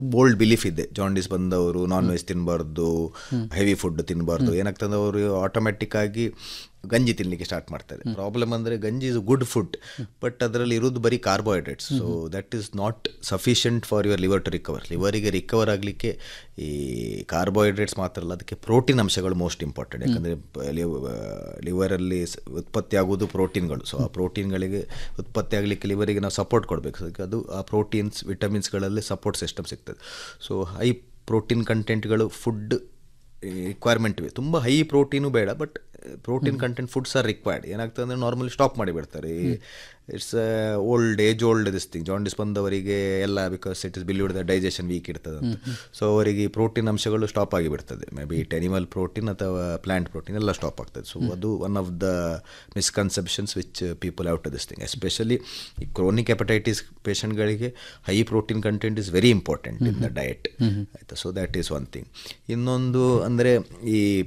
bold belief ಇದೆ jaundice ಬಂದವರು non veg ತಿನ್ನಬಾರ್ದು ಹೆವಿ ಫುಡ್ ತಿನ್ನಬಾರ್ದು ಏನಾಗ್ತದೆ ಅವರು ಆಟೋಮೆಟಿಕ್ ಆಗಿ ಗಂಜಿ ತಿನ್ನಲಿಕ್ಕೆ ಸ್ಟಾರ್ಟ್ ಮಾಡ್ತಾರೆ ಪ್ರಾಬ್ಲಮ್ ಅಂದರೆ ಗಂಜಿ ಇಸ್ ಗುಡ್ ಫುಡ್ ಬಟ್ ಅದರಲ್ಲಿ ಇರೋದು ಬರೀ carbohydrates so that is not sufficient for your liver to recover ಲಿವರಿಗೆ ರಿಕವರ್ ಆಗಲಿಕ್ಕೆ ಈ ಕಾರ್ಬೋಹೈಡ್ರೇಟ್ಸ್ ಮಾತ್ರ ಅಲ್ಲ ಅದಕ್ಕೆ ಪ್ರೋಟೀನ್ ಅಂಶಗಳು ಮೋಸ್ಟ್ ಇಂಪಾರ್ಟೆಂಟ್ ಯಾಕಂದರೆ ಲಿವರಲ್ಲಿ ಉತ್ಪತ್ತಿ ಆಗೋದು ಪ್ರೋಟೀನ್ಗಳು ಸೊ ಆ ಪ್ರೋಟೀನ್ಗಳಿಗೆ ಉತ್ಪತ್ತಿ ಆಗಲಿಕ್ಕೆ ಲಿವರಿಗೆ ನಾವು ಸಪೋರ್ಟ್ ಕೊಡಬೇಕು ಸೊ ಅದಕ್ಕೆ ಅದು ಆ ಪ್ರೋಟೀನ್ಸ್ ವಿಟಮಿನ್ಸ್ಗಳಲ್ಲಿ ಸಪೋರ್ಟ್ ಸಿಸ್ಟಮ್ ಸಿಗ್ತದೆ ಸೊ ಹೈ ಪ್ರೋಟೀನ್ ಕಂಟೆಂಟ್ಗಳು ಫುಡ್ ರಿಕ್ವೈರ್ಮೆಂಟ್ ಇವೆ ತುಂಬ ಹೈ ಪ್ರೋಟೀನು ಬೇಡ but protein content foods are required ಏನಾಗ್ತದೆ ಅಂದರೆ ನಾರ್ಮಲಿ ಸ್ಟಾಪ್ ಮಾಡಿಬಿಡ್ತಾರೆ it's old age old this thing jaundice ಬಂದವರಿಗೆ ಎಲ್ಲ because it is believed the digestion weak ಇರ್ತದೆ ಅಂತ ಸೊ ಅವರಿಗೆ ಪ್ರೋಟೀನ್ ಅಂಶಗಳು ಸ್ಟಾಪ್ ಆಗಿಬಿಡ್ತದೆ maybe it animal protein ಅಥವಾ ಪ್ಲಾಂಟ್ ಪ್ರೋಟೀನ್ ಎಲ್ಲ ಸ್ಟಾಪ್ ಆಗ್ತದೆ ಸೊ ಅದು one of the misconceptions which people out to this thing especially ಈ ಕ್ರೋನಿಕ್ ಹೆಪಟೈಟಿಸ್ ಪೇಷಂಟ್ಗಳಿಗೆ high protein content is very important in the diet ಆಯಿತಾ so that is one thing ಇನ್ನೊಂದು ಅಂದರೆ ಈ